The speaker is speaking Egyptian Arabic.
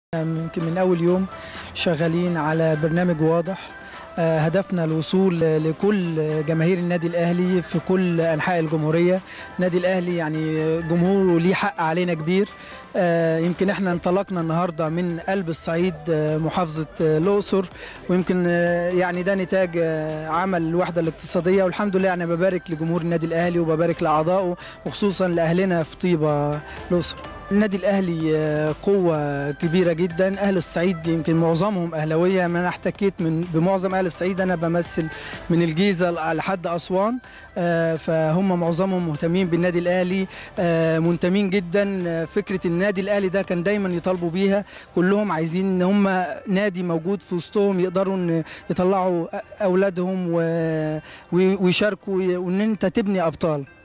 يمكن من أول يوم شغالين على برنامج واضح آه، هدفنا الوصول لكل جماهير النادي الأهلي في كل أنحاء الجمهورية النادي الأهلي يعني جمهوره ليه حق علينا كبير آه، يمكن احنا انطلقنا النهارده من قلب الصعيد آه، محافظة آه، الأقصر ويمكن آه، يعني ده نتاج آه، عمل الوحدة الاقتصادية والحمد لله أنا ببارك لجمهور النادي الأهلي وببارك لأعضائه وخصوصا لأهلنا في طيبة الأقصر النادي الاهلي آه، قوه كبيره جدا اهل الصعيد يمكن معظمهم اهلاويه ما انا احتكيت من بمعظم اهل الصعيد انا بمثل من الجيزه لحد اسوان آه، فهم معظمهم مهتمين بالنادي الاهلي آه، منتمين جدا آه، فكره النادي الاهلي ده كان دايما يطالبوا بيها كلهم عايزين ان هم نادي موجود في وسطهم يقدروا ان يطلعوا اولادهم و- ويشاركوا وان انت تبني ابطال